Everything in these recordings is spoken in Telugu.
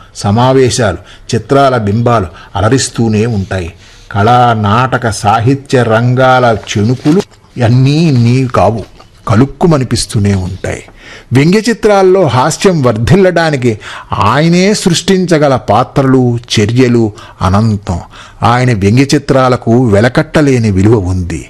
సమావేశాలు చిత్రాల బింబాలు అలరిస్తూనే ఉంటాయి కళా నాటక సాహిత్య రంగాల చెణుకులు అన్నీ నీ కావు కలుక్కుమనిపిస్తూనే ఉంటాయి వ్యంగ్య చిత్రాల్లో హాస్యం వర్ధిల్లడానికి ఆయనే సృష్టించగల పాత్రలు చర్యలు అనంతం ఆయన వ్యంగ్య చిత్రాలకు వెలకట్టలేని విలువ ఉంది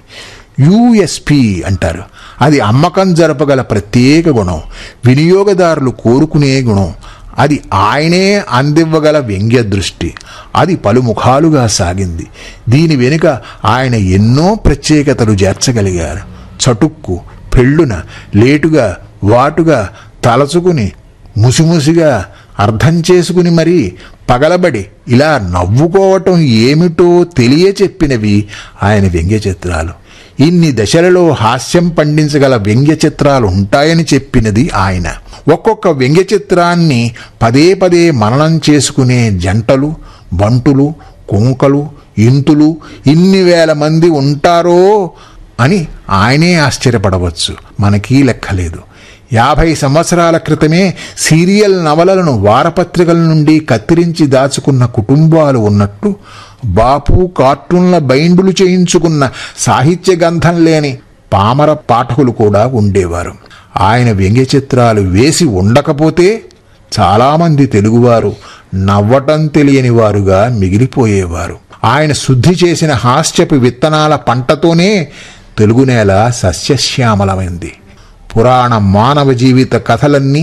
యుఎస్పి అంటారు అది అమ్మకం జరపగల ప్రత్యేక గుణం వినియోగదారులు కోరుకునే గుణం అది ఆయనే అందివ్వగల వ్యంగ్య దృష్టి అది పలుముఖాలుగా సాగింది దీని వెనుక ఆయన ఎన్నో ప్రత్యేకతలు చేర్చగలిగారు చటుక్కు పెళ్ళున లేటుగా వాటుగా తలచుకుని ముసిముసిగా అర్థం చేసుకుని మరీ పగలబడి ఇలా నవ్వుకోవటం ఏమిటో తెలియచెప్పినవి ఆయన వ్యంగ్య చిత్రాలు ఇన్ని దశలలో హాస్యం పండించగల వ్యంగ్య చిత్రాలు ఉంటాయని చెప్పినది ఆయన ఒక్కొక్క వ్యంగ్య చిత్రాన్ని పదే పదే మననం చేసుకునే జంటలు బంటులు కుంకలు ఇంతులు ఇన్ని వేల మంది ఉంటారో అని ఆయనే ఆశ్చర్యపడవచ్చు మనకీ లెక్కలేదు యాభై సంవత్సరాల క్రితమే సీరియల్ నవలలను వారపత్రికల నుండి కత్తిరించి దాచుకున్న కుటుంబాలు ఉన్నట్టు బాపు కార్టూన్ల బైండులు చేయించుకున్న సాహిత్య గంధం లేని పామర పాఠకులు కూడా ఉండేవారు ఆయన వ్యంగ్య చిత్రాలు వేసి ఉండకపోతే చాలామంది తెలుగువారు నవ్వటం తెలియని వారుగా మిగిలిపోయేవారు ఆయన శుద్ధి చేసిన హాస్యపు విత్తనాల పంటతోనే తెలుగు నేల సస్యశ్యామలమైంది పురాణ మానవ జీవిత కథలన్నీ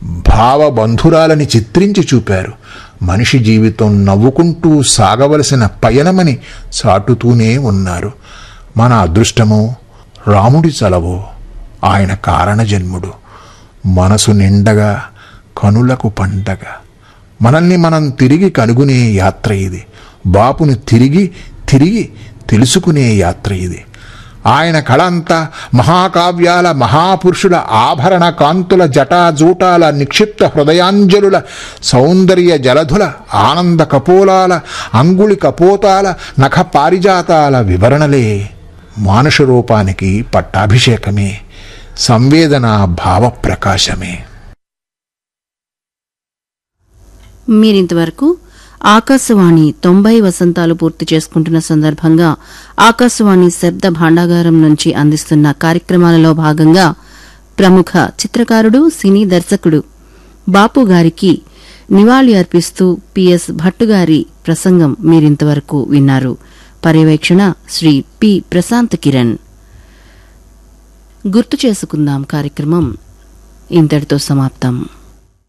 భావబంధురాలని చిత్రించి చూపారు మనిషి జీవితం నవ్వుకుంటూ సాగవలసిన పయనమని చాటుతూనే ఉన్నారు మన అదృష్టమో రాముడి చలవో ఆయన కారణజన్ముడు మనసు నిండగా కనులకు పండగ మనల్ని మనం తిరిగి కనుగొనే యాత్ర ఇది బాపును తిరిగి తిరిగి తెలుసుకునే యాత్ర ఇది ఆయన కళ అంతా మహాకావ్యాల మహాపురుషుల ఆభరణ కాంతుల జటాజూటాల నిక్షిప్త హృదయాంజలుల సౌందర్య జలధుల ఆనంద కపోలాల అంగుళి కపోతాల నఖ పారిజాతాల వివరణలే మానుష రూపానికి పట్టాభిషేకమే సంవేదన భావప్రకాశమే మీరింతవరకు ఆకాశవాణి తొంభై వసంతాలు పూర్తి చేసుకుంటున్న సందర్భంగా ఆకాశవాణి శబ్ద భాండాగారం నుంచి అందిస్తున్న కార్యక్రమాలలో భాగంగా ప్రముఖ చిత్రకారుడు సినీ దర్శకుడు బాపు గారికి నివాళి అర్పిస్తూ పిఎస్ భట్టుగారి ప్రసంగం మీరింతవరకు విన్నారు పర్యవేక్షణ శ్రీ పి ప్రశాంత్ కిరణ్ గుర్తు చేసుకుందాం కార్యక్రమం ఇంతటితో సమాప్తం